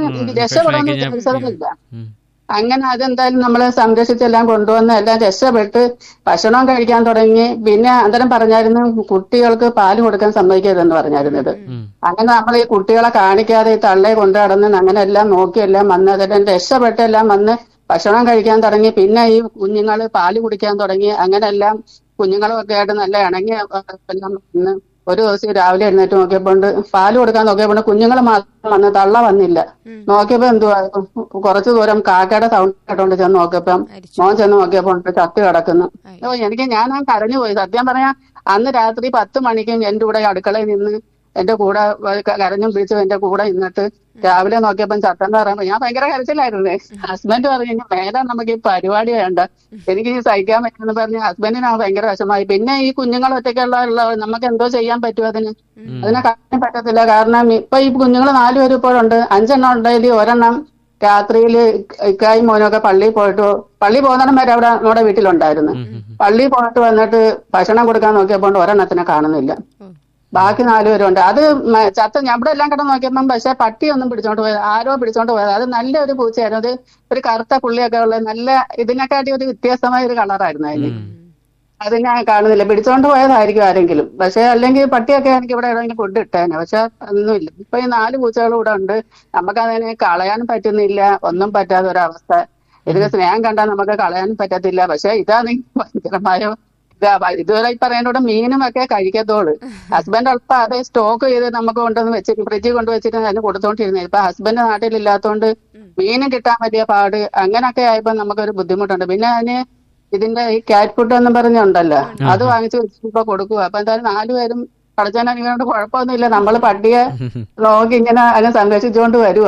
രക്ഷപ്പെടാൻ കഴിഞ്ഞാൽ വിചാരിച്ചതൊന്നുമില്ല ഉം. അങ്ങനെ അതെന്തായാലും നമ്മളെ സംരക്ഷിച്ചെല്ലാം കൊണ്ടുവന്ന് എല്ലാം രക്ഷപ്പെട്ട് ഭക്ഷണം കഴിക്കാൻ തുടങ്ങി പിന്നെ അന്നേരം പറഞ്ഞായിരുന്നു കുട്ടികൾക്ക് പാല് കൊടുക്കാൻ സമ്മതിക്കരുതെന്ന് പറഞ്ഞായിരുന്നത് ഉം. അങ്ങനെ നമ്മൾ ഈ കുട്ടികളെ കാണിക്കാതെ ഈ തള്ളയെ കൊണ്ടു നടന്ന് അങ്ങനെ എല്ലാം നോക്കിയെല്ലാം വന്ന് അതെല്ലാം രക്ഷപ്പെട്ടെല്ലാം വന്ന് ഭക്ഷണം കഴിക്കാൻ തുടങ്ങി പിന്നെ ഈ കുഞ്ഞുങ്ങൾ പാല് കുടിക്കാൻ തുടങ്ങി അങ്ങനെ എല്ലാം കുഞ്ഞുങ്ങളും ഒക്കെ ആയിട്ട് നല്ല ഇണങ്ങി എല്ലാം വന്ന് ഒരു ദിവസം രാവിലെ എഴുന്നേറ്റ് നോക്കിയപ്പോണ്ട് പാല് കൊടുക്കാൻ നോക്കിയപ്പോൾ കുഞ്ഞുങ്ങൾ മാത്രം വന്ന് തള്ള വന്നില്ല നോക്കിയപ്പോ എന്തുവാ കുറച്ചു ദൂരം കാക്കയുടെ സൗണ്ട് കേട്ടോണ്ട് ചെന്ന് നോക്കിയപ്പം അരിച്ചു. മോൻ ചെന്ന് നോക്കിയപ്പോ ഉണ്ട് ചത്ത് കിടക്കുന്നു ഓ എനിക്ക് ഞാൻ ആ കരഞ്ഞു പോയി സത്യം പറയാ അന്ന് രാത്രി പത്ത് മണിക്കും എന്റെ കൂടെ അടുക്കളയിൽ നിന്ന് എന്റെ കൂടെ വ- ക- കരഞ്ഞും പിടിച്ചും എന്റെ കൂടെ നിന്നിട്ട് രാവിലെ നോക്കിയപ്പം ചത്തെന്ന് പറയുമ്പോ ഞാൻ ഭയങ്കര കരച്ചിലായിരുന്നേ ഹസ്ബൻഡ് പറഞ്ഞു "ഇനി മേലെ നമുക്ക് ഈ പരിപാടി വേണ്ട എനിക്ക് ഈ സഹിക്കാൻ പറ്റുമെന്ന് പറഞ്ഞ് ഹസ്ബൻഡിന് ഭയങ്കര വിഷമായി പിന്നെ ഈ കുഞ്ഞുങ്ങൾ ഒറ്റയ്ക്കുള്ള ഉള്ള നമുക്ക് എന്തോ ചെയ്യാൻ പറ്റും അതിന് അതിനെ കാണാൻ പറ്റത്തില്ല കാരണം ഇപ്പൊ ഈ കുഞ്ഞുങ്ങൾ നാലുപേരും ഇപ്പോഴുണ്ട് അഞ്ചെണ്ണം ഉണ്ടെങ്കിൽ ഒരെണ്ണം രാത്രിയിൽ ഇക്കായും മോനൊക്കെ പള്ളിയിൽ പോയിട്ട് പള്ളി പോകുന്നിടം വരെ അവിടെ നമ്മുടെ വീട്ടിലുണ്ടായിരുന്നു പള്ളിയിൽ പോയിട്ട് വന്നിട്ട് ഭക്ഷണം കൊടുക്കാൻ നോക്കിയപ്പോൾ ഒരെണ്ണത്തിനെ കാണുന്നില്ല ബാക്കി നാലുപേരുണ്ട് അത് മ- ചത്ത ഞാൻ ഇവിടെ എല്ലാം കിടന്ന് നോക്കിയപ്പം പക്ഷെ പട്ടിയൊന്നും പിടിച്ചോണ്ട് പോയത് ആരോ പിടിച്ചോണ്ട് പോയത് അത് നല്ലൊരു പൂച്ചയായിരുന്നു അത് ഒരു കറുത്ത പുള്ളിയൊക്കെ ഉള്ള നല്ല ഇതിനെക്കാട്ടി ഒരു വ്യത്യാസമായ ഒരു കളറായിരുന്നു അതിന് അത് ഞാൻ കാണുന്നില്ല പിടിച്ചോണ്ട് പോയതായിരിക്കും ആരെങ്കിലും പക്ഷെ അല്ലെങ്കിൽ പട്ടിയൊക്കെ എനിക്ക് ഇവിടെ എവിടെയെങ്കിലും ഫുഡ് ഇട്ടേനെ പക്ഷെ ഒന്നുമില്ല ഇപ്പൊ ഈ നാല് പൂച്ചകളും ഇവിടെ ഉണ്ട് നമുക്ക് അതിനെ കളയാനും പറ്റുന്നില്ല ഒന്നും പറ്റാത്ത ഒരവസ്ഥ ഇതിന് സ്നേഹം കണ്ടാൽ നമുക്ക് കളയാനും പറ്റത്തില്ല പക്ഷെ ഇതാണെങ്കിൽ ഭയങ്കരമായ ഇതാ ഭ- ഇതുവരെ ഈ പറയുന്ന കൂടെ മീനും ഒക്കെ കഴിക്കത്തോളൂ ഹസ്ബൻഡ് അല്പം അത് സ്റ്റോക്ക് ചെയ്ത് നമുക്ക് കൊണ്ടുവന്ന് വെച്ചിട്ട് ഫ്രിഡ്ജിൽ കൊണ്ടുവച്ചിട്ട് അതിന് കൊടുത്തോണ്ടിരുന്നത് ഇപ്പൊ ഹസ്ബൻഡ് നാട്ടിലില്ലാത്തതുകൊണ്ട് മീനും കിട്ടാൻ വലിയ പാട് അങ്ങനൊക്കെ ആയപ്പോ നമുക്കൊരു ബുദ്ധിമുട്ടുണ്ട് പിന്നെ അതിന് ഇതിന്റെ ഈ ക്യാറ്റ് ഫുഡ് എന്ന് പറഞ്ഞുണ്ടല്ലോ അത് വാങ്ങിച്ചു വെച്ചിപ്പോ കൊടുക്കുക അപ്പൊ എന്തായാലും നാലുപേരും കളച്ചാനോട് കുഴപ്പമൊന്നുമില്ല നമ്മള് പട്ടിയെ നോക്കി ഇങ്ങനെ അതിനെ സംരക്ഷിച്ചുകൊണ്ട് വരുക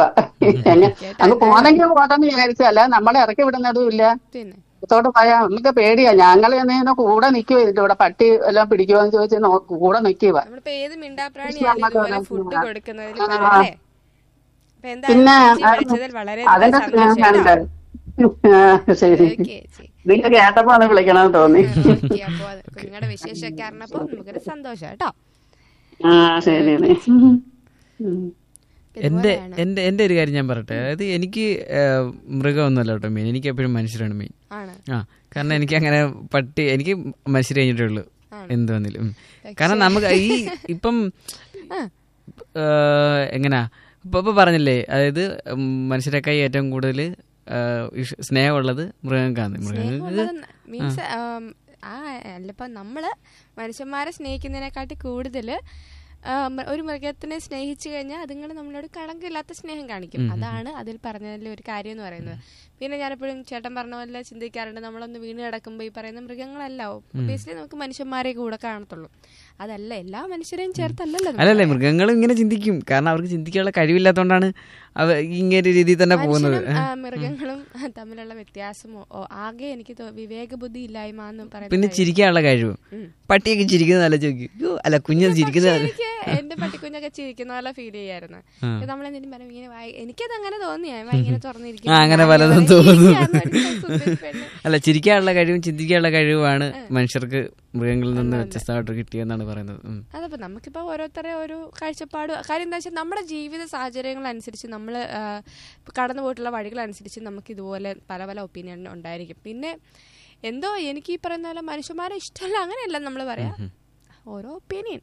അങ്ങ് പോന്നെങ്കിൽ പോട്ടെന്ന് വിചാരിച്ചല്ല നമ്മളെ ഇറക്കി വിടുന്നതും ഇല്ല പിന്നെ പുറത്തോട്ട് പോയാ നമുക്ക് പേടിയാ ഞങ്ങൾ എന്നതിന് കൂടെ നിൽക്കുക ഇതിന്റെ ഇവിടെ പട്ടി എല്ലാം പിടിക്കുമോ എന്ന് ചോദിച്ച് നോ- കൂടെ നിൽക്കുക നമ്മളിപ്പോ ഏത് മിണ്ടാപ്രാണിയാണ് ഇതുപോലെ ഫുഡ് കൊടുക്കുന്നതിൽ ആ. അല്ലേ അപ്പൊ എന്തായാലും പിന്നെ ചേച്ചി അത് വിളിച്ചതിൽ വളരെ അതിന്റെ സന്തോഷം സ്നേഹമുണ്ട് കേട്ടോ. ആ, ശരി ഓക്കേ ചേച്ചി നിങ്ങൾ കേട്ടപ്പോ ഒന്ന് വിളിക്കണമെന്ന് തോന്നി ഓക്കേ, അപ്പൊ അത് കുഞ്ഞുങ്ങളുടെ വിശേഷമൊക്കെ അറിഞ്ഞപ്പോ നമുക്കൊരു സന്തോഷം കേട്ടോ ആ ശരി ഉം. എന്റെ ഇതുപോലെയാണ്. എന്റെ എന്റെ ഒരു കാര്യം ഞാൻ പറയട്ടെ അതായത് എനിക്ക് ഏഹ്, മൃഗമൊന്നുമല്ല കേട്ടോ മെയിൻ എനിക്ക് എപ്പോഴും മനുഷ്യരാണ് മെയിൻ ആണ് ആ കാരണം എനിക്ക് അങ്ങനെ പട്ടി എനിക്ക് മനുഷ്യർ കഴിഞ്ഞിട്ടേ ഉള്ളൂ എന്ത് വന്നില്ല കാരണം നമുക്ക് ഈ ഇപ്പം ഏഹ്, എങ്ങനാ ഇപ്പൊ ഇപ്പൊ പറഞ്ഞില്ലേ അതായത് ഉം, മനുഷ്യരെക്കായി ഏറ്റവും കൂടുതൽ സ്നേഹമുള്ളത് മൃഗങ്ങൾക്കാണ് മൃഗങ്ങൾക്ക് മീൻസ് ആ അല്ലപ്പോ നമ്മള് മനുഷ്യന്മാരെ സ്നേഹിക്കുന്നതിനെക്കാട്ടി കൂടുതൽ ഒരു മൃഗത്തിനെ സ്നേഹിച്ചു കഴിഞ്ഞാൽ അതുങ്ങൾ നമ്മളോട് കളങ്കില്ലാത്ത സ്നേഹം കാണിക്കും അതാണ് അതിൽ പറഞ്ഞതിൽ ഒരു കാര്യം എന്ന് പറയുന്നത് പിന്നെ ഞാനെപ്പോഴും ചേട്ടൻ പറഞ്ഞ പോലെ ചിന്തിക്കാറുണ്ട് നമ്മളൊന്ന് വീണ് കിടക്കുമ്പോൾ ഈ പറയുന്ന മൃഗങ്ങളല്ല ഒബിയസ്ലി നമുക്ക് മനുഷ്യന്മാരെ കൂടെ കാണത്തുള്ളൂ അതല്ല എല്ലാ മനുഷ്യരെയും ചേർത്തല്ലല്ലോ നമ്മൾ അല്ലല്ലേ മൃഗങ്ങൾ ഇങ്ങനെ ചിന്തിക്കും കാരണം അവർക്ക് ചിന്തിക്കാനുള്ള കഴിവില്ലാത്തതുകൊണ്ടാണ് അവ ഇങ്ങനെ രീതിയിൽ തന്നെ പോകുന്നത് മനുഷ്യനും, ആ, മൃഗങ്ങളും തമ്മിലുള്ള വ്യത്യാസമോ ഓ, ആകെ എനിക്ക് തോ- വിവേകബുദ്ധി ഇല്ലായ്മ എന്ന് പിന്നെ പറയുന്നത് ചിരിക്കാനുള്ള കഴിവ് പട്ടിയൊക്കെ ചിരിക്കുന്നത് നല്ല ചോദിക്കും "യ്യോ, അല്ല കുഞ്ഞത് ചിരിക്കുന്നത് നല്ല-" എനിക്ക് എന്റെ പട്ടിക്കുഞ്ഞൊക്കെ ചിരിക്കുന്ന പോലെ ഫീൽ ചെയ്യായിരുന്നു നമ്മളെന്തെങ്കിലും പറയും ഇങ്ങനെ വായി എനിക്കത് അങ്ങനെ തോന്നിയാ വാ ഇങ്ങനെ തുറന്നിരിക്കും ആ, അങ്ങനെ ഞാൻ പലതും പറയും, തോന്നും. "ഇരിക്കാന്ന് ഒരു സുന്ദരി പെണ്ണ്." അല്ല ചിരിക്കാനുള്ള കഴിവും ചിന്തിക്കാനുള്ള കഴിവാണ് മനുഷ്യർക്ക് മൃഗങ്ങളിൽ നിന്ന് വ്യത്യസ്തമായിട്ട് കിട്ടിയെന്നാണ് പറയുന്നത് ഉം. അതപ്പോ നമുക്കിപ്പോ ഓരോരുത്തരെ ഒരു കാഴ്ചപ്പാട് കാര്യം എന്താ വെച്ചാൽ നമ്മുടെ ജീവിത സാഹചര്യങ്ങൾ അനുസരിച്ച് നമ്മൾ കടന്നു പോയിട്ടുള്ള വഴികൾ അനുസരിച്ച് നമുക്ക് ഇതുപോലെ പല പല ഒപ്പീനിയൻ ഉണ്ടായിരിക്കും പിന്നെ എന്തോ എനിക്ക് ഈ പറയുന്ന പോലെ മനുഷ്യന്മാരെ ഇഷ്ടമല്ല അങ്ങനെയല്ല നമ്മൾ പറയാ ഓരോ ഒപ്പീനിയൻ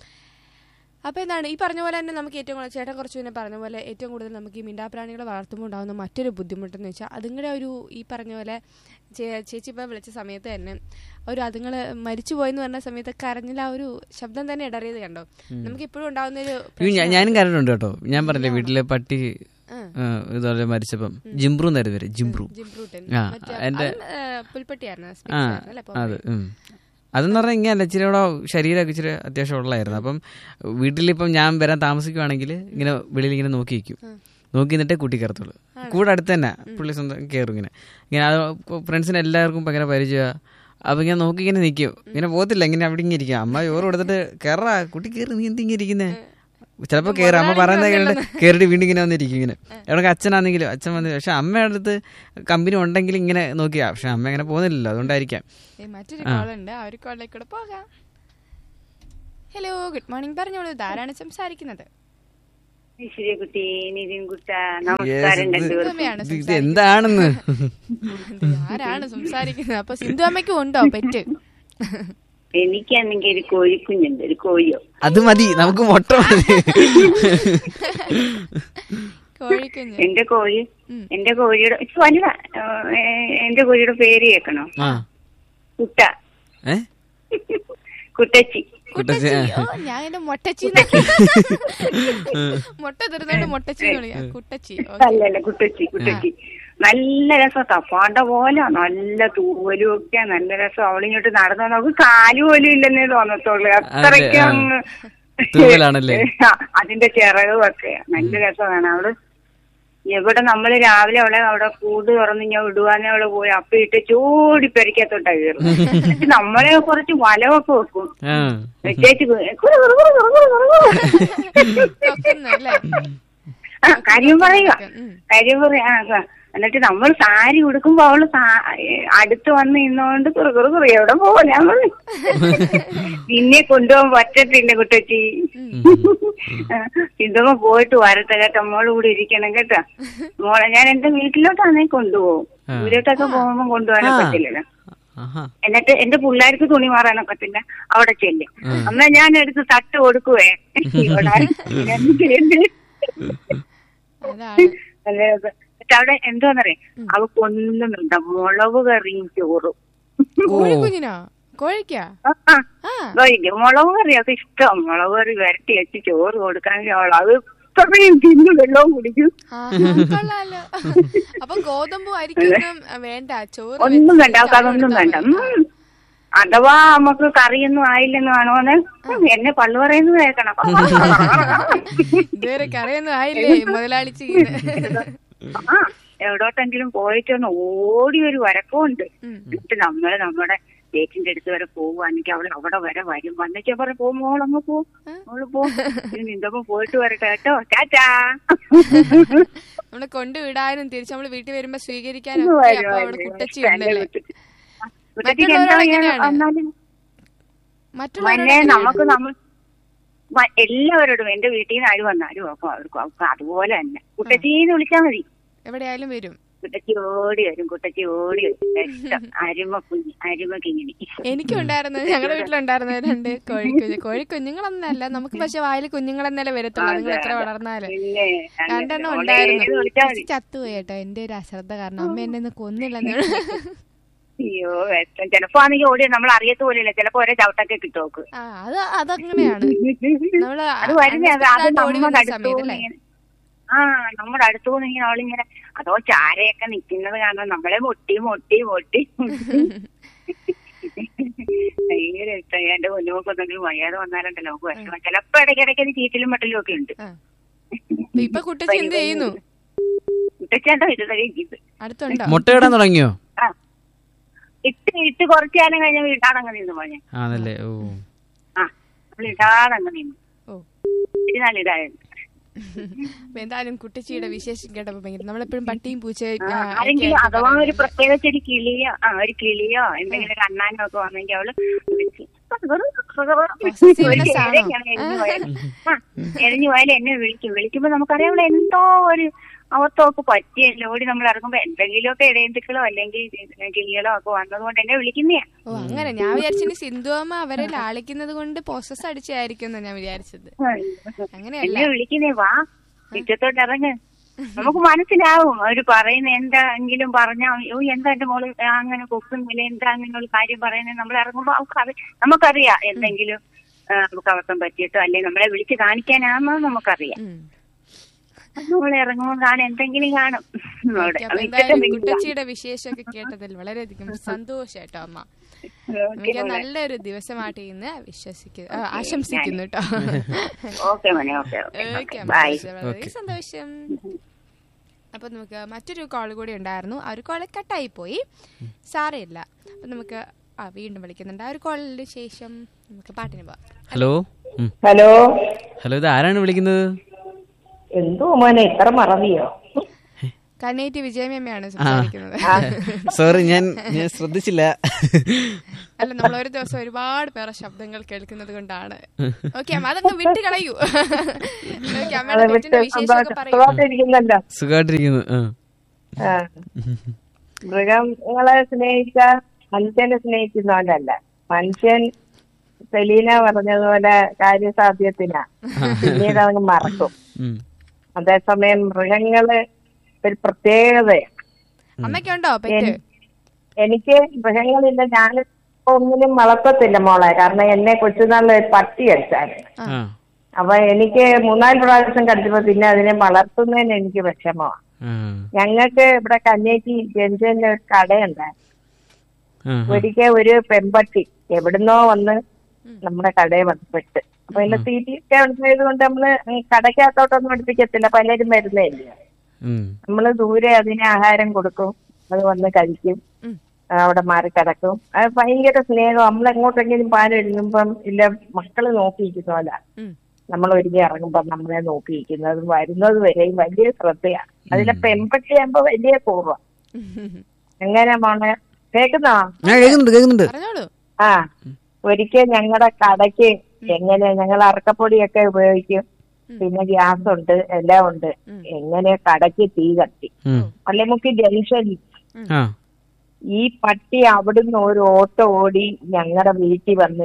അപ്പൊ എന്താണ് ഈ പറഞ്ഞ പോലെ തന്നെ നമുക്ക് ഏറ്റവും കൂടുതൽ ചേട്ടൻ കുറച്ച് പിന്നെ പറഞ്ഞ പോലെ ഏറ്റവും കൂടുതൽ നമുക്ക് ഈ മിണ്ടാപ്രാണികളെ വളർത്തുമ്പോൾ ഉണ്ടാകുന്ന മറ്റൊരു ബുദ്ധിമുട്ടെന്ന് വെച്ചാൽ അതുങ്ങളുടെ ഒരു ഈ പറഞ്ഞ പോലെ ചേ- ചേച്ചി ഇപ്പം വിളിച്ച സമയത്ത് തന്നെ ഒരു അതുങ്ങൾ മരിച്ചു പോയെന്ന് പറഞ്ഞ സമയത്ത് കരഞ്ഞിൽ ആ ഒരു ശബ്ദം തന്നെ ഇടറിയത് കണ്ടോ നമുക്ക് ഇപ്പോഴും ഉണ്ടാകുന്ന ഒരു അയ്യോ, ഞാൻ- ഞാനും കണ്ടിട്ടുണ്ട് കേട്ടോ ഞാൻ പറഞ്ഞില്ലേ വീട്ടിലെ പട്ടി ആ, ഇതുപോലെ മരിച്ചപ്പം ജിംബ്രു എന്നായിരുന്നു പേര് ജിംബ്രു ജിംബ്രൂട്ടൻ ആ, മറ്റേ എന്റെ- അതും, ഏ, പുൽപ്പട്ടിയായിരുന്നു ആ സ്പിറ്റ്സ് ആയിരുന്നു അല്ലേ? അത് ഉം. അതെന്ന് പറഞ്ഞാൽ ഇങ്ങനെ ഇച്ചിരി കൂടെ ശരീരമൊക്കെ ഇച്ചിരി അത്യാവശ്യം ഉള്ളതായിരുന്നു അപ്പം വീട്ടിലിപ്പം ഞാൻ വരാൻ താമസിക്കുവാണെങ്കിൽ ഇങ്ങനെ വെളിയിൽ ഇങ്ങനെ നോക്കി വയ്ക്കും നോക്കി നിന്നിട്ടേ കൂട്ടി കയറത്തുള്ളൂ കൂടെ അടുത്ത് തന്നെ പുള്ളി സ്വന്തം കയറും ഇങ്ങനെ ഇങ്ങനെ അത് ഫ്രണ്ട്സിന് എല്ലാവർക്കും ഭയങ്കര പരിചയമാണ് അപ്പൊ ഇങ്ങനെ നോക്കി ഇങ്ങനെ നിൽക്കും ഇങ്ങനെ പോകത്തില്ല ഇങ്ങനെ അവിടെ ഇങ്ങനെ ഇരിക്കും അമ്മ ചോറ് കൊടുത്തിട്ട് കയറാ കുട്ടി കയറി നീ എന്തിങ്ങനെ ഇരിക്കുന്നേ ചിലപ്പോ കയറി അമ്മ പറയുന്നത് കേട്ടിട്ട് കയറിയിട്ട് വീണ്ടും ഇങ്ങനെ വന്നിരിക്കും ഇങ്ങനെ എവിടെ അച്ഛനാണെങ്കിലും അച്ഛൻ വന്ന് പക്ഷെ അമ്മയുടെ അടുത്ത് കമ്പനി ഉണ്ടെങ്കിൽ ഇങ്ങനെ നോക്കിയാ പക്ഷെ അമ്മ അങ്ങനെ പോകുന്നില്ലല്ലോ അതുകൊണ്ടായിരിക്കാം ഏ, മറ്റൊരു കോളുണ്ട് ആ ഒരു കോളിലേക്ക് കൂടെ പോകാം ഹലോ ഗുഡ് മോർണിംഗ് പറഞ്ഞോളൂ ഇതാരാണ് സംസാരിക്കുന്നത് ഐശ്വര്യക്കുട്ടി നിതിൻകുട്ട നമസ്കാരം ഇത് രണ്ടുപേർക്കും സിന്ധുവമ്മയാണ് ഇത് ഇത് എന്താണെന്ന് ഇത് ആരാണ് സംസാരിക്കുന്നത് അപ്പൊ സിന്ധു അമ്മയ്ക്കും ഉണ്ടോ പെറ്റ് എനിക്കാണെങ്കിൽ ഒരു കോഴിക്കുഞ്ഞുണ്ട് ഒരു കോഴിയോ അത് മതി നമുക്ക് മുട്ട മതി കോഴിക്കുഞ്ഞ് എന്റെ കോഴി ഉം. എന്റെ കോഴിയുടെ ഇത് വലുതാ ഏ, എന്റെ കോഴിയുടെ പേര് കേൾക്കണോ ആ കുട്ട ഏ കുട്ടച്ചി കുട്ടച്ചി കുട്ടച്ചി ഓ ഞാൻ എന്റെ മൊട്ടച്ചി മുട്ട തരുന്നോണ്ട് മൊട്ടച്ചി എന്ന് വിളിക്കാം കുട്ടച്ചി ഓക്കേ. അല്ലല്ല കുട്ടച്ചി കുട്ടച്ചി നല്ല രസം തപ്പാണ്ട പോലെ നല്ല തൂവലും ഒക്കെ നല്ല രസം അവളിങ്ങോട്ട് നടന്നു നമുക്ക് കാല് പോലും ഇല്ലെന്നേ തോന്നത്തുള്ളൂ അത്രയ്ക്ക് ആ. അങ്ങ് തൂവലാണല്ലേ? ആ, അതിന്റെ ചിറകും ഒക്കെ നല്ല രസമാണ് അവള് എവിടെ നമ്മള് രാവിലെ അവളെ അവിടെ കൂട് തുറന്ന് ഞാൻ വിടുവാന്നെ അവള് പോയി അപ്പ ഇട്ട് ചൂടി പെരക്കത്തോട്ടാ കയറും എന്നിട്ട് നമ്മളെ കുറച്ച് വലമൊക്കെ വെക്കും ആ ചേച്ചി കുറു കുറു കുറു കുറു കുറു കുറു. കൊക്കുന്നു അല്ലേ ആ കാര്യം പറയുക ഉം. കാര്യം പറയാ ആ, ആ. എന്നിട്ട് നമ്മൾ സാരി ഉടുക്കുമ്പോ അവള് സാ- ഏ, അടുത്ത് വന്ന് നിന്നോണ്ട് കുറു കുറു കുറു എവിടെ പോലെ നമ്മള് നിന്നെ കൊണ്ടുപോകാൻ പറ്റത്തില്ല കുട്ടച്ചി ഇതൊക്കെ പോയിട്ട് വരട്ടെ കേട്ടോ മോള് കൂടെ ഇരിക്കണം കേട്ടോ മോളെ ഞാൻ എന്റെ വീട്ടിലോട്ടാണെ കൊണ്ടുപോകും ആ. ദൂരോട്ടൊക്കെ പോകുമ്പോ കൊണ്ടുപോകാൻ ആ. പറ്റില്ലല്ലോ ആഹാ എന്നിട്ട് എന്റെ പിള്ളേർക്ക് തുണി മാറാനൊക്കത്തില്ല അവിടെ ചെല്ലും എന്നാ ഞാൻ എടുത്ത് തട്ട് കൊടുക്കുവേ ഇവിടെ എന്നിട്ട് അതാണ് അതെ, അതെ. എന്നിട്ട് അവിടെ എന്തോന്നറിയാം അവക്കൊന്നും വേണ്ട മുളക് കറിയും ചോറും കോഴിക്കുഞ്ഞിനോ കോഴിക്കാ ആ, ആ. ആ കോഴിക്ക് മുളക് കറിയൊക്കെ ഇഷ്ടം മുളക് കറി വരട്ടി വെച്ച് ചോറ് കൊടുക്കാമെങ്കിൽ അവൾ അത് ഇത്രയും തിന്നു വെള്ളവും കുടിക്കും ആഹാ, കൊള്ളാലോ അപ്പൊ ഗോതമ്പും അരിക്കൊന്നും വേണ്ട ചോറ് ഒന്നും വെച്ച് വേണ്ട അവൾക്ക് അതൊന്നും ചാറ് വേണ്ട കൊടുത്താൽ ഉം. അഥവാ നമുക്ക് കറിയൊന്നും ആയില്ലെന്ന് കാണുമോന്ന് എന്നെ പള്ളു പറയുന്നത് കേൾക്കണം മതി. ഇതുവരെ കറിയൊന്നും ആയില്ലേ മുതലാളി ചെയ്യുന്നത് ആ എവിടോട്ടെങ്കിലും പോയിട്ട് ഒന്ന് ഓടി ഒരു വരക്കമുണ്ട് ഉം. എന്നിട്ട് നമ്മള് നമ്മുടെ ചേച്ചിന്റെ അടുത്ത് വരെ പോവുകയാണെങ്കിൽ അവൾ അവിടെ വരെ വരും വന്നിട്ട് പറ പോ മോളങ്ങ് പോ മോള് പോ ഇനി നിന്റൊപ്പം പോയിട്ട് വരട്ടെ കേട്ടോ ചാച്ചാ നമ്മളെ കൊണ്ടുവിടാനും തിരിച്ച് നമ്മള് വീട്ടിൽ വരുമ്പോ സ്വീകരിക്കാനും ഇത് ഒക്കെ വരും, അപ്പൊ അവിടെ വരും. കുട്ടച്ചി എന്റെ ഉണ്ടല്ലേ കുട്ടച്ചി. കുട്ടച്ചിക്ക് മറ്റുള്ളവരോട് എന്താ എങ്ങനെയാണ്? വന്നാലും മറ്റുള്ളവരോട് മന്നെ എങ്ങനെയാണ്? നമുക്ക് നമ്മൾ വ- എല്ലാവരോടും എന്റെ വീട്ടിൽ നിന്ന് ആര് വന്നാലും അപ്പൊ അവർക്ക് അവർക്ക് അതുപോലെ തന്നെ കുട്ടച്ചീന്ന് വിളിച്ചാൽ മതി എവിടെയായാലും വരും കുട്ടച്ചി ഓടി വരും കുട്ടച്ചി ഓടി വരും ഇഷ്ടം അരിമ കുഞ്ഞി അരിമ കിങ്ങിണി എനിക്കും ഉണ്ടായിരുന്നു ഞങ്ങളുടെ വീട്ടിലുണ്ടായിരുന്നു രണ്ട് കോഴിക്കുഞ്ഞ് കോഴിക്കുഞ്ഞുങ്ങളൊന്നല്ല നമുക്ക് പക്ഷെ വായിൽ കുഞ്ഞുങ്ങളെന്നല്ലേ വരത്തുള്ളൂ നിങ്ങൾ എത്ര വളർന്നാല് പിന്നെ അങ്ങനെ രണ്ടെണ്ണം ഓളെ ഉണ്ടായിരുന്നു ഏത് വിളിച്ചാൽ മതി ചേച്ചി ചത്തുപോയി കേട്ടോ എന്റെ ഒരു അശ്രദ്ധ കാരണം അമ്മ എന്നെ ഒന്ന് കൊന്നില്ലെന്ന് അയ്യോ വെട്ടം ചിലപ്പോ ആണെങ്കിൽ ഓടി നമ്മൾ അറിയത്ത് പോലെയല്ല ചിലപ്പോ ഒരേ ചവിട്ടൊക്കെ കിട്ടും നോക്ക് ആ അത് അതങ്ങനെയാണ് നമ്മള് അത് വരുന്നേ അത് അത് unexpected ആയിട്ട് ഓടി നമ്മുടെ വരുന്ന അടുത്ത് സമയത്തല്ലേ ഇങ്ങനെ ആ നമ്മുടെ അടുത്ത് പോകുന്ന ഇങ്ങനെ അവളിങ്ങനെ അതോ ചാരയൊക്കെ നിക്കുന്നത് കാണുമ്പോൾ നമ്മളെ മൊട്ടി മൊട്ടി മൊട്ടി ഭയങ്കര ഇഷ്ടം എന്റെ കുഞ്ഞുമൊക്കെ എന്തെങ്കിലും വയ്യാതെ വന്നാലുണ്ടല്ലോ നമുക്ക് വിഷമം ചിലപ്പോ ഇടയ്ക്കിടയ്ക്ക് ഒരു ചീറ്റിലും മട്ടലും ഒക്കെ ഉണ്ട് ആ. അപ്പൊ ഇപ്പൊ കുട്ടച്ചി എന്ത് ചെയ്യുന്നു കുട്ടച്ചാണ്ടോ ഇത് കഴിക്കുന്നത് അടുത്തുണ്ടോ മുട്ടയിടാൻ തുടങ്ങിയോ ആ ഇട്ട് ഇട്ട് കുറച്ചു കാലം കഴിഞ്ഞ വീട്ടാടങ്ങ് നിന്ന് പോഞ്ഞെ ആണല്ലേ ഓ ആ നമ്മൾ ഇടാതങ്ങ് നിന്നു ഓ ഇത്തിരി നല്ല ഇതായിരുന്നു അപ്പൊ എന്തായാലും കുട്ടച്ചിയുടെ വിശേഷം കേട്ടപ്പോ ഭയങ്കര നമ്മളെപ്പോഴും പട്ടിയും പൂച്ചയും ആ, ആ, ആരെങ്കിലും ഒക്കെയായിട്ട് അഥവാ ഒരു പറയുന്നതല്ലേ? പ്രത്യേകിച്ച് ഒരു കിളിയോ ആ ഒരു കിളിയോ എന്തെങ്കിലും ഒരു അണ്ണാനോ ഒക്കെ വന്നെങ്കിൽ അവള് വിളിച്ച് Possessiveness ആണോ? എരിഞ്ഞു പോയാലും എന്നെ വിളിക്കും വിളിക്കുമ്പോ നമുക്കറിയാം അവള് എന്തോ ഒരു അവത്തൊക്കെ പറ്റിയല്ലോ ഓടി നമ്മൾ ഇറങ്ങുമ്പോ എന്തെങ്കിലുമൊക്കെ ഇടയന്തുക്കളോ അല്ലെങ്കിൽ കിളികളോ ഒക്കെ വന്നതുകൊണ്ട് എന്നെ വിളിക്കുന്നയാ ഓ അങ്ങനെ ഞാൻ വിചാരിച്ചു സിന്ധു അമ്മ അവരെ ലാളിക്കുന്നത് കൊണ്ട് പോസസ് അടിച്ചായിരിക്കും എന്നാ ഞാൻ വിചാരിച്ചത് അങ്ങനെയല്ല എന്നെ വിളിക്കുന്നേ വാ മുറ്റത്തോട്ട് ഇറങ്ങ് നമുക്ക് മനസ്സിലാവും അവര് പറയുന്ന എന്തെങ്കിലും പറഞ്ഞാ ഓ എന്താ എന്റെ മോള് അങ്ങനെ കൊക്കുന്നില്ല എന്താ അങ്ങനെ ഒരു കാര്യം പറയുന്നത് നമ്മൾ ഇറങ്ങുമ്പോ അവർക്ക് അറി- നമുക്കറിയാം എന്തെങ്കിലും ആ, നമുക്ക് അബദ്ധം പറ്റിയിട്ടോ അല്ലെങ്കിൽ നമ്മളെ വിളിച്ച് കാണിക്കാനാണെന്ന് നമുക്കറിയാം ഉം. നമ്മൾ ഇറങ്ങുമ്പോൾ കാണാൻ എന്തെങ്കിലും കാണും അവിടെ ഓക്കേ, അപ്പൊ അത് എന്തായാലും എന്തെങ്കിലും കാണും. കുട്ടച്ചിയുടെ വിശേഷമൊക്കെ കേട്ടതിൽ വളരെയധികം സന്തോഷം കേട്ടോ അമ്മ നമുക്ക് നല്ലൊരു ദിവസമായിട്ട് ഇന്ന് വിശ്വസിക്കുന്നു ആ, ആശംസിക്കുന്നു കേട്ടോ ഓക്കെ മോനെ ഓക്കെ ഓക്കെ ഓക്കെ അമ്മ. ബൈ വളരെ സന്തോഷം അപ്പൊ നമുക്ക് മറ്റൊരു കോൾ കൂടി ഉണ്ടായിരുന്നു ആ ഒരു കോള് കട്ടായി പോയി സാരമില്ല അപ്പൊ നമുക്ക് ആ വീണ്ടും വിളിക്കുന്നുണ്ട് ആ ഒരു കോളിന് ശേഷം നമുക്ക് പാട്ടിന് പോവാം ഹലോ ഉം. ഹലോ ഹലോ ഇത് ആരാണ് വിളിക്കുന്നത് എന്തോ മോനെ ഇത്ര മറവിയോ കന്നേറ്റി വിജയമമ്മയാണ് സംസാരിക്കുന്നത് സോറി ഞാൻ ഞാൻ ശ്രദ്ധിച്ചില്ല അല്ല നമ്മൾ ഒരു ദിവസം ഒരുപാട് പേരെ ശബ്ദങ്ങൾ കേൾക്കുന്നത് കൊണ്ടാണ് ഓക്കെ അമ്മ അതങ്ങ് വിട്ട് കളയൂ ഓക്കെ അമ്മയുടെ പെറ്റിന്റെ വിശേഷമൊക്കെ പറയൂ സുഖമായിട്ടിരിക്കുന്നല്ലോ സുഖമായിട്ടിരിക്കുന്നു ആ. ആ. മൃഗങ്ങളെ സ്നേഹിച്ച മനുഷ്യനെ സ്നേഹിക്കുന്നവനല്ല മനുഷ്യൻ സെലീന പറഞ്ഞതുപോലെ കാര്യസാധ്യത്തിനാ പിന്നീട് അതങ്ങ് മറക്കും ഉം. അതേസമയം മൃഗങ്ങള് ഒരു പ്രത്യേകതയാണ് അമ്മയ്ക്കുണ്ടോ പെറ്റ് എനിക്ക് മൃഗങ്ങളില്ല ഞാൻ ഒന്നിനും വളർത്തത്തില്ല മോളെ കാരണം എന്നെ കൊച്ചുനാളിൽ ഒരു പട്ടി അടിച്ചായിരുന്നു ആ അപ്പൊ എനിക്ക് മൂന്നാല് പ്രാവശ്യം കടിച്ചപ്പോ പിന്നെ അതിനെ വളർത്തുന്നതിന് എനിക്ക് വിഷമമാണ് ആ ഞങ്ങൾക്ക് ഇവിടെ കന്നേറ്റി ജംഗ്ഷനിൽ ഒരു കടയുണ്ടായിരുന്നു ആ, ആ. ഒരിക്കൽ ഒരു പെമ്പട്ടി എവിടുന്നോ വന്ന് നമ്മുടെ കടയിൽ വന്ന് പെട്ട് അപ്പൊ അതിന്റെ തീറ്റയൊക്കെ ഉണ്ടായത് കൊണ്ട് നമ്മള് കടയ്ക്കകത്തോട്ടൊന്നും അടുപ്പിക്കത്തില്ല പലരും വരുന്നതല്ലേ ഉം. നമ്മള് ദൂരെ അതിന് ആഹാരം കൊടുക്കും അത് വന്ന് കഴിക്കും ഉം. ആ, അവിടെ മാറി കിടക്കും അത് ഭയങ്കര സ്നേഹം നമ്മൾ എങ്ങോട്ടെങ്കിലും പാൽ എഴുതുമ്പം ഇല്ല മക്കള് നോക്കിയിരിക്കുന്ന പോലെ ഉം. നമ്മൾ ഒരുങ്ങി ഇറങ്ങുമ്പം നമ്മളെ നോക്കിയിരിക്കുന്നത് വരുന്നത് വരെയും വലിയ ശ്രദ്ധയാണ് അതിലെ പെമ്പട്ടിയാകുമ്പോ വലിയ പൂർവ്വം എങ്ങനെ മോനെ കേക്കുന്നോ ആ കേൾക്കുന്നുണ്ട് കേൾക്കുന്നുണ്ട് പറഞ്ഞോളൂ ആ ഒരിക്കൽ ഞങ്ങളുടെ കടയ്ക്ക് എങ്ങനെ ഞങ്ങൾ അറക്കപ്പൊടിയൊക്കെ ഉപയോഗിക്കും പിന്നെ ഗ്യാസ് ഉണ്ട് എല്ലാം ഉണ്ട് എങ്ങനെ കടയ്ക്ക് തീ കത്തി ഉം. പള്ളിമുക്ക് ജംഗ്ഷനിൽ ആ ഈ പട്ടി അവിടുന്ന് ഒരു ഓട്ടോ ഓടി ഞങ്ങളുടെ വീട്ടിൽ വന്ന്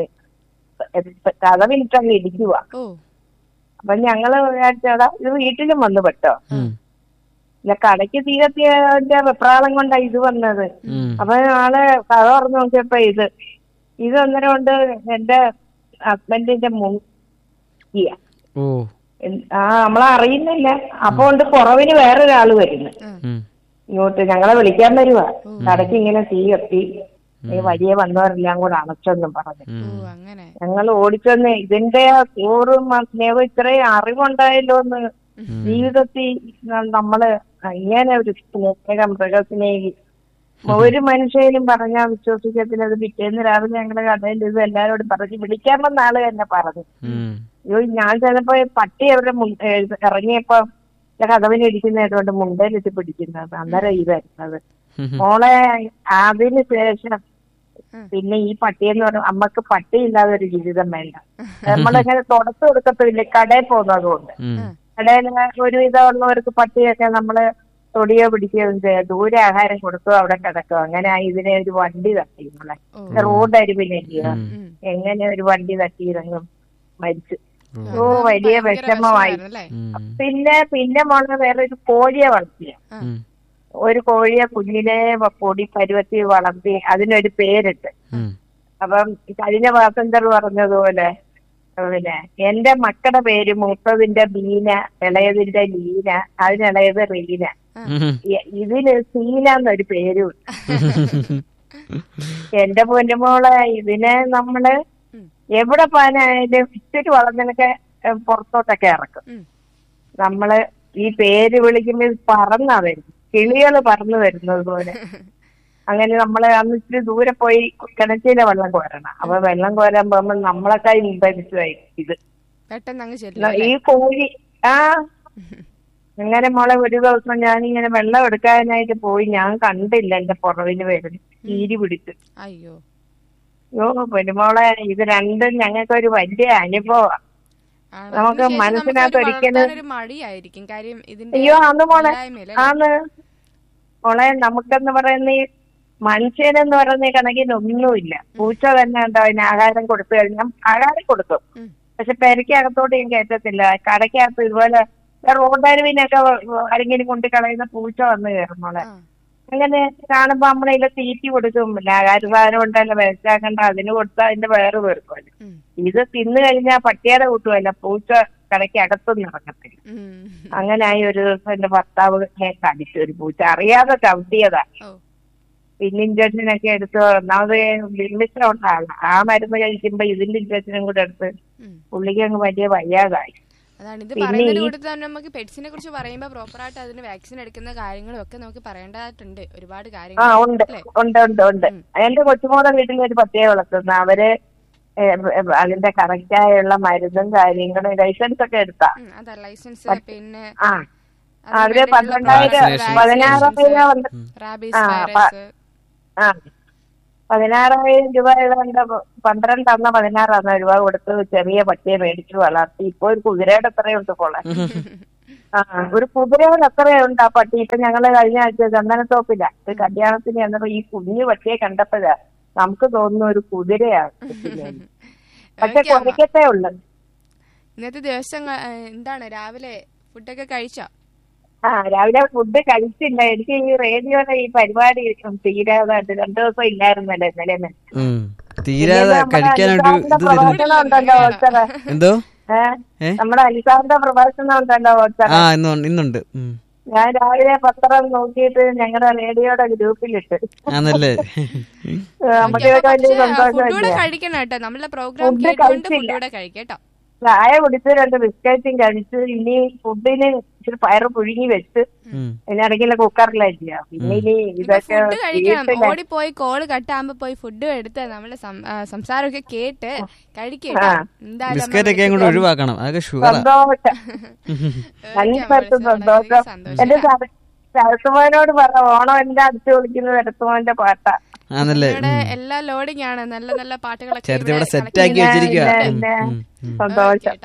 കഥവിലിട്ടങ്ങ് ഇടിക്കുക ഓ അപ്പൊ ഞങ്ങള് വിചാരിച്ചടാ ഇത് വീട്ടിലും വന്നു പെട്ടോ ഉം. ഇല്ല കടയ്ക്ക് തീ കത്തിയതിന്റെ വെപ്രാളം കൊണ്ടാ ഇത് വന്നത് ഉം. അപ്പൊ ആള് കഥ തുറന്നു നോക്കിയപ്പോ ഇത് ഇത് അന്നേരം കൊണ്ട് എന്റെ ഹസ്ബൻഡിന്റെ മുങ്ങിയ ഓ ആ നമ്മളെ അറിയുന്നില്ല അപ്പൊ കൊണ്ട് കുറവിന് വേറൊരാള് വരുന്നു ഉം. ഇങ്ങോട്ട് ഞങ്ങളെ വിളിക്കാൻ വരുവാ കടയ്ക്ക് ഇങ്ങനെ തീ കത്തി ഈ വഴിയെ വന്നവരെല്ലാം കൂടെ അണച്ചെന്നും പറഞ്ഞു ഓ അങ്ങനെ ഞങ്ങൾ ഓടിച്ചെന്ന് ഇതിന്റെ ആ കൂറും ആ സ്നേഹം ഇത്രയും അറിവുണ്ടായല്ലോ എന്ന് ജീവിതത്തിൽ ന- നമ്മള് ഇങ്ങനെ ഒരു സ്നേഹം മൃഗസ്നേഹി ഒരു മനുഷ്യനും പറഞ്ഞാൽ വിശ്വസിക്കത്തില്ല അത് പിറ്റേന്ന് രാവിലെ ഞങ്ങളുടെ കടയിൽ ഇത് എല്ലാരോടും പറഞ്ഞു വിളിക്കാൻ വന്ന ആള് തന്നെ പറഞ്ഞു ഉം. അയ്യോ ഞാൻ ചിലപ്പോ പട്ടി അവരുടെ മുൻ- ഏ, ഇറങ്ങിയപ്പോ കഥവിന് ഇരിക്കുന്നതായതുകൊണ്ട് മുണ്ടയിലിട്ട് പിടിക്കുന്നത് അന്നേരം ഈ വരുന്നത് മോളെ അതിന് ശേഷം പിന്നെ ഈ പട്ടിയെന്ന് പറഞ്ഞ അമ്മക്ക് പട്ടിയില്ലാതെ ഒരു ജീവിതം വേണ്ട നമ്മളിങ്ങനെ തുടച്ചു കൊടുക്കത്തില്ല കടയിൽ പോകുന്നതുകൊണ്ട് ഉം. കടയിൽ ഒരുവിധമുള്ളവർക്ക് പട്ടിയൊക്കെ നമ്മള് തൊടിയോ പിടിക്കുകയോ ചെയ്യാം ദൂരെ ആഹാരം കൊടുക്കുകയോ അവിടെ കിടക്കുക അങ്ങനെ ആ ഇതിനെ ഒരു വണ്ടി തട്ടി നമ്മളെ റോഡ് അരിവിലില്ലയോ ഉം. എങ്ങനെ ഒരു വണ്ടി തട്ടി ഇറങ്ങും മരിച്ചു ഓ അത് വലിയ ഭയങ്കര വിഷമമായി വിഷമമായിരുന്നു അല്ലേ? ഉം. പിന്നെ പിന്നെ മോളെ വേറെ ഒരു കോഴിയെ വളർത്തിയ ഉം. ഒരു കോഴിയെ കുഞ്ഞിലെ വ- പൊടി പരുവത്തി വളർത്തി അതിനൊരു പേരിട്ട് ഉം. അപ്പം കഴിഞ്ഞ പാസഞ്ചർ പറഞ്ഞതുപോലെ പിന്നെ എന്റെ മക്കളുടെ പേര് മൂത്തതിന്റെ ബീന ഇളയതിന്റെ ലീന അതിനിളയത് റീന ഉം. ഇ- ഇതിന് സീന എന്നൊരു പേരും എന്റെ പൊന്നുമോളെ ഇതിനെ നമ്മള് ഉം. എവിടെ പോകാനായാലും ഇത്തിരി വളർന്നതിനൊക്കെ ഏഹ്, പുറത്തോട്ടൊക്കെ ഇറക്കും ഉം. നമ്മള് ഈ പേര് വിളിക്കുമ്പോ ഇത് പറന്നാ വരും കിളികള് പറന്നു വരുന്നത് പോലെ അങ്ങനെ നമ്മള് അന്ന് ഇത്തിരി ദൂരെ പോയി കിണറ്റിലെ വെള്ളം കോരണം അപ്പൊ വെള്ളം കോരാൻ പോകുമ്പോ നമ്മളൊക്കെ മുമ്പരിച്ചുമായി ഇത് പെട്ടെന്ന് അങ്ങ് ചെല്ലും ഈ കോഴി ആ അങ്ങനെ മോളെ ഒരു ദിവസം ഞാനിങ്ങനെ വെള്ളം എടുക്കാനായിട്ട് പോയി ഞാൻ കണ്ടില്ല എന്റെ പുറവിന് വരുന്നു ചീരി പിടിച്ചു അയ്യോ യോ പൊന്നുമോളെ ഇത് രണ്ടും ഞങ്ങൾക്ക് ഒരു വലിയ അനുഭവം ആണ്. നമുക്ക് അതിനുശേഷം മനസ്സിനകത്ത് നമുക്കത് ഒരിക്കലും- വളർത്താനൊരു മടിയായിരിക്കും കാര്യം ഇതിന്റെ അയ്യോ അന്ന് മോളെ ഇല്ലായ്മയില്ലേ? ആന്ന് മോളെ നമുക്കെന്ന് പറയുന്ന ഈ മനുഷ്യനെന്ന് പറയുന്ന ഈ കണക്കിന് ഒന്നുമില്ല പൂച്ച തന്നെ ഉണ്ടോ അതിന് ആഹാരം കൊടുത്തു കഴിഞ്ഞാൽ ആഹാരം കൊടുക്കും ഉം. പക്ഷെ പെരക്കകത്തോട്ട് ഞാൻ കയറ്റത്തില്ല കടയ്ക്കകത്ത് ഇതുപോലെ റോഡരുവിനൊക്കെ ആരെങ്കിലും കൊണ്ട് കളയുന്ന പൂച്ച വന്ന് കയറും മോളെ ആ. അങ്ങനെ കാണുമ്പോ നമ്മളതിലെ തീറ്റി കൊടുക്കും ആഹാര സാധനം ഉണ്ടല്ലോ വേസ്റ്റാക്കണ്ട അതിന് കൊടുത്താൽ അതിന്റെ വേറെ പേർക്കുമല്ലോ ഉം. ഇത് തിന്നു കഴിഞ്ഞാൽ പട്ടിയുടെ കൂട്ടുമല്ല പൂച്ച കടയ്ക്ക് അകത്തൊന്നും ഇറങ്ങത്തില്ല ഉം. അങ്ങനായി ഒരു ദിവസം എന്റെ ഭർത്താവ് എന്നെ കടിച്ചു ഒരു പൂച്ച അറിയാതെ ചവിട്ടിയതാ ഓ പിന്നെ ഇഞ്ചക്ഷനൊക്കെ എടുത്ത് ഒന്നാമത് വിളിച്ചുള്ള ആളാ ആ മരുന്ന് കഴിക്കുമ്പോ ഇതിന്റെ ഇഞ്ചക്ഷനും കൂടെ എടുത്ത് ഉം. പുള്ളിക്ക് അങ്ങ് വലിയ വയ്യാതായി അതാണ് ഇത് പിന്നെ പറയുന്നതിന് ഈ- കൂടെ തന്നെ നമുക്ക് പെറ്റ്സിനെ കുറിച്ച് പറയുമ്പോൾ പ്രോപ്പറായിട്ട് അതിന് വാക്സിൻ എടുക്കുന്ന കാര്യങ്ങളും ഒക്കെ നമുക്ക് പറയേണ്ടതായിട്ടുണ്ട് ഒരുപാട് ആ കാര്യങ്ങൾ ഉണ്ട് അല്ലേ? ഉണ്ട് ഉണ്ട് ഉണ്ട് എന്റെ കൊച്ചുമോടെ വീട്ടിൽ ഒരു പട്ടിയെ വളർത്തുന്നു അവര് ഏ, ഏ, അതിന്റെ കറക്റ്റായുള്ള മരുന്നും കാര്യങ്ങളും ലൈസൻസ് ഒക്കെ എടുത്താ ഉം, അതാ ലൈസൻസ് പിന്നെ ആ അവര് പന്ത്രണ്ടായിരം Vaccination. പതിനാറായിരം ഉണ്ട് റാബീസ് ആ, വൈറസ് ആ പതിനാറായിരം രൂപ ഏതാണ്ട് പന്ത്രണ്ടാന്നോ പതിനാറാന്നോ രൂപ കൊടുത്ത് ചെറിയ പട്ടിയെ മേടിച്ചു വളർത്തി ഇപ്പൊ ഒരു കുതിരയുടെ എത്രയുണ്ട് പോളെ ആ ഒരു കുതിരയുടെ എത്രയുണ്ട് ആ പട്ടി ഇപ്പൊ ഞങ്ങള് കഴിഞ്ഞ ആഴ്ച ചന്ദനത്തോപ്പില്ല ഒരു കല്യാണത്തിന് ചെന്നപ്പോ ഈ കുഞ്ഞു പട്ടിയെ കണ്ടപ്പോഴാ നമുക്ക് തോന്നുന്ന ഒരു കുതിരയാണ് കിട്ടുന്നത്. പക്ഷെ ഓക്കേ അമ്മ. കുറയ്ക്കത്തേ ഉള്ളു ഇന്നത്തെ ദിവസം ക- ഏ, എന്താണ് രാവിലെ ഫുഡൊക്കെ കഴിച്ചോ ആ രാവിലെ ഫുഡ് കഴിച്ചില്ല എനിക്ക് ഈ റേഡിയോയുടെ ഈ പരിപാടി തീരാതായിട്ട് രണ്ടു ദിവസം ഇല്ലായിരുന്നല്ലോ ഇന്നലെ ഇന്ന്. ഉം. തീരാതെ പിന്നെ നമ്മുടെ കഴിക്കാനൊരു അലിസാറിന്റെ ഇത് തരുന്നു പ്രഭാഷണം ഉണ്ടല്ലോ ഓച്ചറ എന്തോ ഏ ഏ? നമ്മുടെ അലിസാറിന്റെ പ്രഭാഷണം ഉണ്ടല്ലോ ഓച്ചറ ആ ഇന്ന് ഇന്നുണ്ട് ഉം. ഞാൻ രാവിലെ പത്രം നോക്കിയിട്ട് ഞങ്ങളുടെ റേഡിയോയുടെ ഗ്രൂപ്പിലിട്ട് ആന്നല്ലേ നമുക്ക് ഇതൊക്കെ വലിയ ഫുഡൂടെ സന്തോഷമല്ലേ കഴിക്കണം കേട്ടോ നമ്മളെ പ്രോഗ്രാം Food കേട്ടുകൊണ്ട് കഴിച്ചില്ല. ഫുഡൂടെ കഴിക്കാം കേട്ടോ ചായ കുടിച്ച് രണ്ട് ബിസ്ക്കറ്റും കഴിച്ച് ഇനി ഫുഡിന് ഇച്ചിരി പയറ് പുഴുങ്ങി വെച്ച് ഉം. ഇതിനിടയ്ക്കുള്ള കുക്കറിലല്ല പിന്നെ ഇനി ഇപ്പൊ ഇതൊക്കെ ഫുഡ് കഴിക്കണം വീട്ടിലെ ഓടിപ്പോയി കോള് കട്ടാകുമ്പോ പോയി ഫുഡ് എടുത്ത് നമ്മളെ സം- ആ, സംസാരമൊക്കെ കേട്ട് കഴിക്കുക ആ. എന്തായാലും ബിസ്ക്കറ്റ് ഒക്കെ അങ്ങോട്ട് ഒഴിവാക്കണം അതൊക്കെ ഷുഗറാ സന്തോഷം മനസ്സിലാക്കും സന്തോഷം എന്റെ ശരത്തുമോനോട് പറ ഓണം എല്ലാം അടിച്ചു വിളിക്കുന്നത് ശരത്തുമോന്റെ പാട്ടാ ആന്നല്ലേ ഇവിടെ എല്ലാ ലോഡിംഗ് ആണ് നല്ല നല്ല പാട്ടുകളൊക്കെ ചേർത്ത് ഇവിടെ ഇവിടെ സെറ്റ് ആക്കി പിന്നെ വെച്ചിരിക്കുക പിന്നെ സന്തോഷം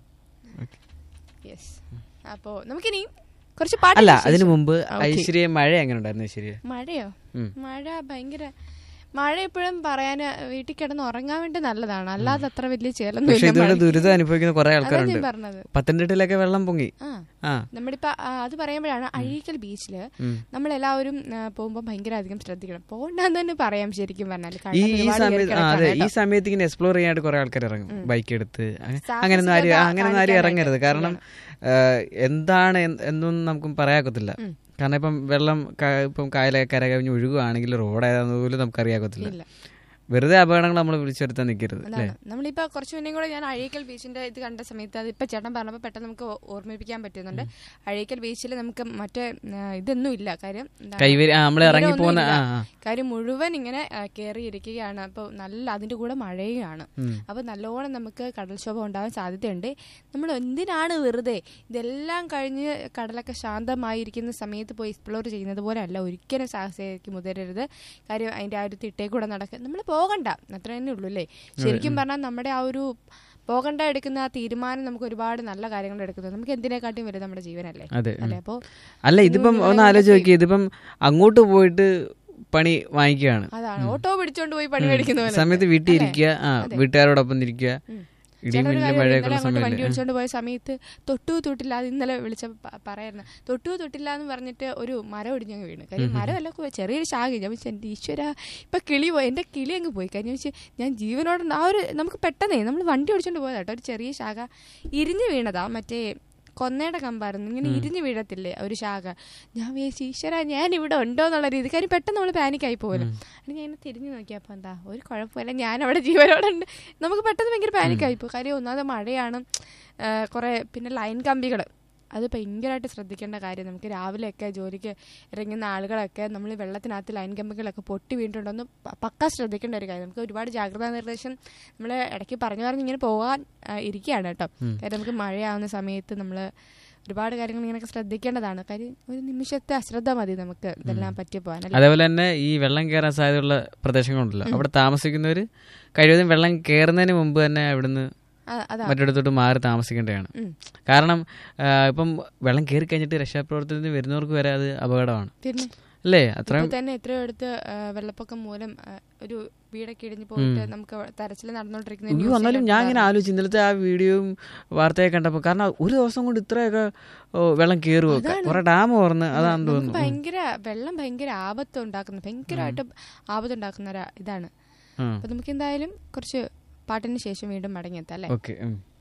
യെസ് അപ്പോ നമുക്കിനി കുറച്ച് പാട്ട് അല്ല അതിനു മുമ്പ് ഐശ്വര്യ മഴ എങ്ങനെ ഉണ്ടായിരുന്നു ഐശ്വര്യ മഴയോ ഉം. മഴ ഭയങ്കര മഴ എപ്പോഴും പറയാൻ വീട്ടിൽ കിടന്ന് ഉറങ്ങാൻ വേണ്ടി നല്ലതാണ് അല്ലാതെ അത്ര വലിയ ചേലൊന്നും പക്ഷെ ഇല്ല ഇതുകൊണ്ട് മഴയ്ക്ക്. ദുരിതം അനുഭവിക്കുന്ന കുറെ അതാ ആൾക്കാരുണ്ട് ഞാൻ പറഞ്ഞത് പത്തനംതിട്ടയിലൊക്കെ വെള്ളം പൊങ്ങി ആ ആ നമ്മളിപ്പോ ആ, അത് പറയുമ്പോഴാണ് അഴീക്കൽ ബീച്ചില് ഉം. നമ്മളെല്ലാവരും ആ, പോകുമ്പോൾ ഭയങ്കര അധികം ശ്രദ്ധിക്കണം പോകണ്ടെന്ന് തന്നെ പറയാം ശരിക്കും പറഞ്ഞാല് ഈ കണ്ടത് ഈ ഒരുപാട് സമയത്ത് ആ കേറി അതെ കിടക്കാണ് ഈ സമയത്ത് ഇങ്ങനെ എക്സ്പ്ലോർ ചെയ്യാനായിട്ട് കുറെ ആൾക്കാർ ഇറങ്ങും ബൈക്ക് എടുത്ത് അങ്ങ- സാഹസികത അങ്ങനെയൊന്നും ആരും അങ്ങനെയൊന്നും ആരും കാണിക്കാനായിട്ട് ഇറങ്ങരുത് കാരണം ആ, എന്താണ് എന്ന് എന്നൊന്നും നമുക്ക് പറയാക്കത്തില്ല കാരണം ഇപ്പം വെള്ളം ക- ഇപ്പം കായലൊക്കെ കര കവിഞ്ഞ് ഒഴുകുകയാണെങ്കിൽ റോഡ് ഏതാണെന്ന് പോലും നമുക്ക് അറിയാക്കത്തില്ല ഇല്ല. വെറുതെ അപകടങ്ങൾ നമ്മൾ വിളിച്ചെടുത്താൽ നിൽക്കരുത് അല്ലേ അതാണ് നമ്മളിപ്പോ കുറച്ച് മുന്നേ കൂടെ ഞാൻ അഴീക്കൽ ബീച്ചിന്റെ ഇത് കണ്ട സമയത്ത് അത് ഇപ്പൊ ചേട്ടൻ പറഞ്ഞപ്പോൾ പെട്ടെന്ന് നമുക്ക് ഓ- ഓർമ്മിപ്പിക്കാൻ പറ്റുന്നുണ്ട് അഴീക്കൽ ബീച്ചിൽ നമുക്ക് മറ്റേ ആ, ഇതൊന്നും ഇല്ല കാര്യം എന്താണ്? കൈവരി ആ നമ്മൾ ഇറങ്ങി തീരമൊന്നും പോകുന്ന ഇല്ല. ആ ആ കാര്യം മുഴുവൻ ഇങ്ങനെ ആ, കേറിയിരിക്കുകയാണ് അപ്പോൾ നല്ല അതിന്റെ കൂടെ മഴയുമാണ് അപ്പോൾ നല്ലോണം നമുക്ക് കടൽക്ഷോഭം ഉണ്ടാവാൻ സാധ്യതയുണ്ട് നമ്മൾ എന്തിനാണ് വെറുതെ ഇതെല്ലാം കഴിഞ്ഞ് കടലൊക്കെ ശാന്തമായിരിക്കുന്ന സമയത്ത് പോയി എക്സ്പ്ലോർ ചെയ്യുന്നത് പോലെ അല്ല ഒരിക്കലും സാഹസികതയ്ക്ക് മുതിരരുത് കാര്യം അതിന്റെ ആ ഒരു തിട്ടേ കൂടെ നടക്കുക നമ്മൾ പോകണ്ട അത്ര തന്നെ ഉള്ളൂ അല്ലേ ശരിക്കും പറഞ്ഞാൽ നമ്മുടെ ആ ഒരു പോകണ്ട എടുക്കുന്ന ആ തീരുമാനം നമുക്ക് ഒരുപാട് നല്ല കാര്യങ്ങൾ എടുക്കുന്നത് നമുക്ക് എന്തിനെക്കാട്ടിയും വലുത് നമ്മുടെ ജീവനല്ലേ അതെ ഉം. അല്ലേ അപ്പോൾ അല്ല ഇതിപ്പം ഒന്ന് ആലോചിച്ച് നോക്കി ഇതിപ്പം അങ്ങോട്ട് പോയിട്ട് പണി വാങ്ങിക്കുകയാണ് അതാണ് ഓട്ടോ പിടിച്ചോണ്ട് പോയി പണി മേടിക്കുന്ന പോലെ സമയത്ത് വീട്ടിൽ ഇരിക്കുക ആ വീട്ടുകാരോടൊപ്പം ഇരിക്കുക ഇടിയും ചേട്ടനൊരു മിന്നലും കാര്യം മഴയൊക്കെ ഇന്നലെ ഉള്ള അങ്ങോട്ട് വണ്ടി സമയത്ത് വിളിച്ചോണ്ട് പോയ സമയത്ത് തൊട്ടു തൊട്ടില്ല അത് ഇന്നലെ വിളിച്ച പറയായിരുന്നു തൊട്ടു തൊട്ടില്ല എന്ന് പറഞ്ഞിട്ട് ഒരു മരം ഒടിഞ്ഞങ്ങ് വീണ് കാര്യം മരമല്ല കു- ചെറിയൊരു ശാഖ ഞാൻ വെച്ചാൽ എൻ്റെ ഈശ്വര ഇപ്പൊ കിളി പോയി എൻ്റെ കിളി അങ്ങ് പോയി കാര്യം വെച്ചാൽ ഞാൻ ജീവനോട് ആ ഒരു നമുക്ക് പെട്ടെന്നേ നമ്മൾ വണ്ടി ഓടിച്ചോണ്ട് പോയതാ കേട്ടോ ഒരു ചെറിയ ശാഖ ഇരിഞ്ഞു വീണതാ മറ്റേ കൊന്നയുടെ കമ്പായിരുന്നു ഇങ്ങനെ ഇരിഞ്ഞു വീഴത്തില്ലേ ഒരു ശാഖ ഞാൻ വിചാരിച്ചു ഈശ്വര ഞാൻ ഇവിടെ ഉണ്ടോ എന്നുള്ള രീതി കാര്യം പെട്ടെന്ന് നമ്മൾ പാനിക്കായി പോകലും ഞാൻ ഇങ്ങനെ തിരിഞ്ഞു നോക്കിയപ്പോൾ എന്താ ഒരു കുഴപ്പമില്ല ഞാൻ അവിടെ ജീവനോടുണ്ട് നമുക്ക് പെട്ടെന്ന് ഭയങ്കര പാനിക്കായി പോകും കാര്യം ഒന്നാമത് മഴയാണ് ആ, കുറേ പിന്നെ ലൈൻ കമ്പികൾ അത് ഭയങ്കരമായിട്ട് ശ്രദ്ധിക്കേണ്ട കാര്യം നമുക്ക് രാവിലെയൊക്കെ ജോലിക്ക് ഇറങ്ങുന്ന ആളുകളൊക്കെ നമ്മൾ വെള്ളത്തിനകത്ത് ലൈൻ കമ്പികളൊക്കെ പൊട്ടി വീണിട്ടുണ്ടോന്ന് പ- പക്കാ ശ്രദ്ധിക്കേണ്ട ഒരു കാര്യം നമുക്ക് ഒരുപാട് ജാഗ്രതാ നിർദ്ദേശം നമ്മൾ ഇടയ്ക്ക് പറഞ്ഞു പറഞ്ഞ് ഇങ്ങനെ പോകാൻ ആ, ഇരിക്കുകയാണ് കേട്ടോ കാര്യം നമുക്ക് മഴയാവുന്ന സമയത്ത് നമ്മൾ ഒരുപാട് കാര്യങ്ങൾ ഇങ്ങനെയൊക്കെ ശ്രദ്ധിക്കേണ്ടതാണ് കാര്യം ഒരു നിമിഷത്തെ അശ്രദ്ധ മതി നമുക്ക് ഇതെല്ലാം പറ്റി പോകാൻ അല്ലേ? അതേപോലെ തന്നെ ഈ വെള്ളം കയറാൻ സാധ്യതയുള്ള പ്രദേശങ്ങളുണ്ടല്ലോ അവിടെ താമസിക്കുന്നവർ കഴിവതും വെള്ളം കയറുന്നതിന് മുമ്പ് തന്നെ അവിടുന്ന് ആ, അതാ മറ്റിടത്തോട്ട് മാറി താമസിക്കേണ്ടതാണ് ഉം. കാരണം ആ, ഇപ്പം വെള്ളം കയറി കഴിഞ്ഞിട്ട് രക്ഷാപ്രവർത്തനത്തിന് വരുന്നവർക്ക് വരെ അത് അപകടമാണ് പിന്നെ അല്ലേ അത്രയും ഇപ്പൊ തന്നെ എത്രയോ അടുത്ത് ആ, വെള്ളപ്പൊക്കം മൂലം ആ, ഒരു വീടൊക്കെ ഇടിഞ്ഞു പോയിട്ട് നമുക്ക് തെരച്ചിൽ നടന്നുകൊണ്ടിരിക്കുന്ന അയ്യോ news എന്നാലും ഒക്കെ ഞാൻ ഇങ്ങനെ ഉണ്ടായിരുന്നു. ആലോചിച്ചു ഇന്നലത്തെ ആ വീഡിയോയും വാർത്തയൊക്കെ കണ്ടപ്പോൾ കാരണം ഒരു ദിവസം കൊണ്ട് ഇത്രയൊക്കെ ഓ, വെള്ളം കയറുമോ കുറെ ഡാം ഓർന്ന് അതാണെന്ന് നമുക്ക് തോന്നുന്നു ഭയങ്കര വെള്ളം ഭയങ്കര ആപത്ത് ഉണ്ടാക്കുന്ന ഭയങ്കരമായിട്ട് ആപത്ത് ഉണ്ടാക്കുന്ന ഒരു ഇതാണ് ആ അപ്പൊ നമുക്ക് എന്തായാലും കുറച്ച് പാട്ടിന് ശേഷം വീണ്ടും മടങ്ങിയെത്താം അല്ലേ ഓക്കെ